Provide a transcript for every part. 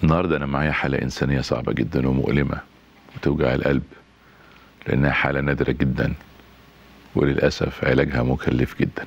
النهارده انا معايا حاله انسانيه صعبه جدا ومؤلمه وتوجع القلب لانها حاله نادره جدا وللاسف علاجها مكلف جدا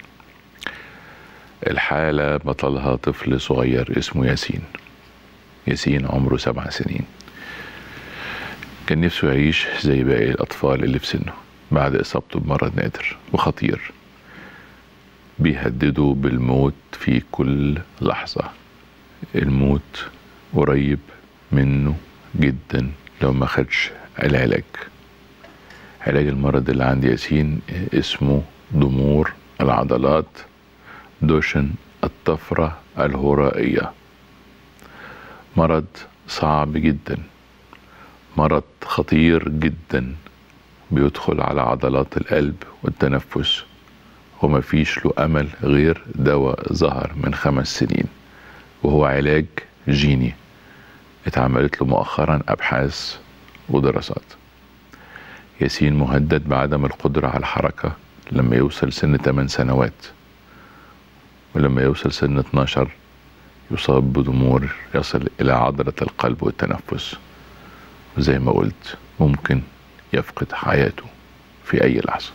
الحاله بطلها طفل صغير اسمه ياسين ياسين عمره سبع سنين كان نفسه يعيش زي باقي الاطفال اللي في سنه بعد اصابته بمرض نادر وخطير بيهددوا بالموت في كل لحظه الموت قريب منه جدا لو ما خدش العلاج علاج المرض اللي عند ياسين اسمه ضمور العضلات دوشن الطفرة الهرائية مرض صعب جدا مرض خطير جدا بيدخل على عضلات القلب والتنفس وما فيش له أمل غير دواء ظهر من خمس سنين وهو علاج جيني اتعملت له مؤخرا أبحاث ودراسات ياسين مهدد بعدم القدرة على الحركة لما يوصل سن 8 سنوات ولما يوصل سن 12 يصاب بضمور يصل إلى عضلة القلب والتنفس وزي ما قلت ممكن يفقد حياته في أي لحظة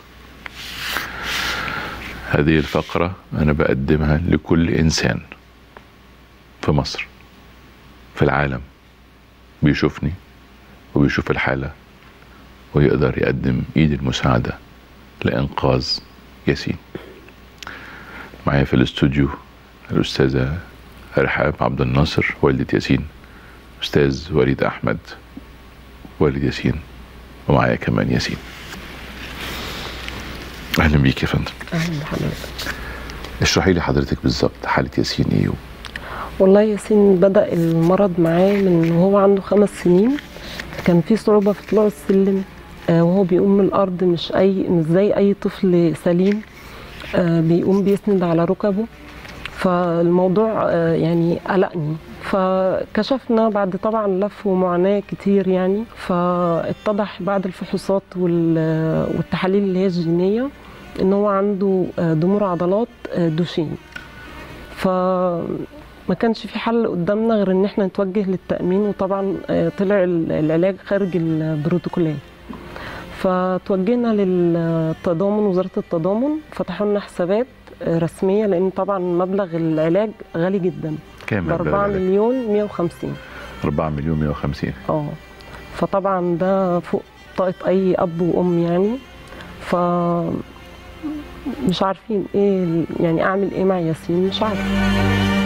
هذه الفقرة أنا بقدمها لكل إنسان في مصر في العالم بيشوفني وبيشوف الحالة ويقدر يقدم ايد المساعدة لإنقاذ ياسين معايا في الاستوديو الأستاذة رحاب عبد الناصر والدة ياسين أستاذ وليد أحمد والد ياسين ومعايا كمان ياسين أهلا بيك يا فندم اهلا بحضرتك اشرحي لي حضرتك بالظبط حالة ياسين ايه والله ياسين بدا المرض معاه من وهو عنده خمس سنين كان في صعوبه في طلوع السلم آه، وهو بيقوم من الارض مش اي مش زي اي طفل سليم آه، بيقوم بيسند على ركبه فالموضوع آه، يعني قلقني فكشفنا بعد طبعا لف ومعاناه كتير يعني فاتضح بعد الفحوصات وال- والتحاليل اللي هي الجينيه ان هو عنده آه، ضمور عضلات آه، دوشين فما كانش في حل قدامنا غير ان احنا نتوجه للتامين وطبعا آه، طلع ال- العلاج خارج البروتوكولات فتوجهنا للتضامن وزاره التضامن فتحوا لنا حسابات آه، رسميه لان طبعا مبلغ العلاج غالي جدا كام ب 4 مبلغ العلاج؟ مليون 150 4 مليون 150 اه فطبعا ده فوق طاقة أي أب وأم يعني ف مش عارفين ايه ال- يعني اعمل ايه مع ياسين مش عارفه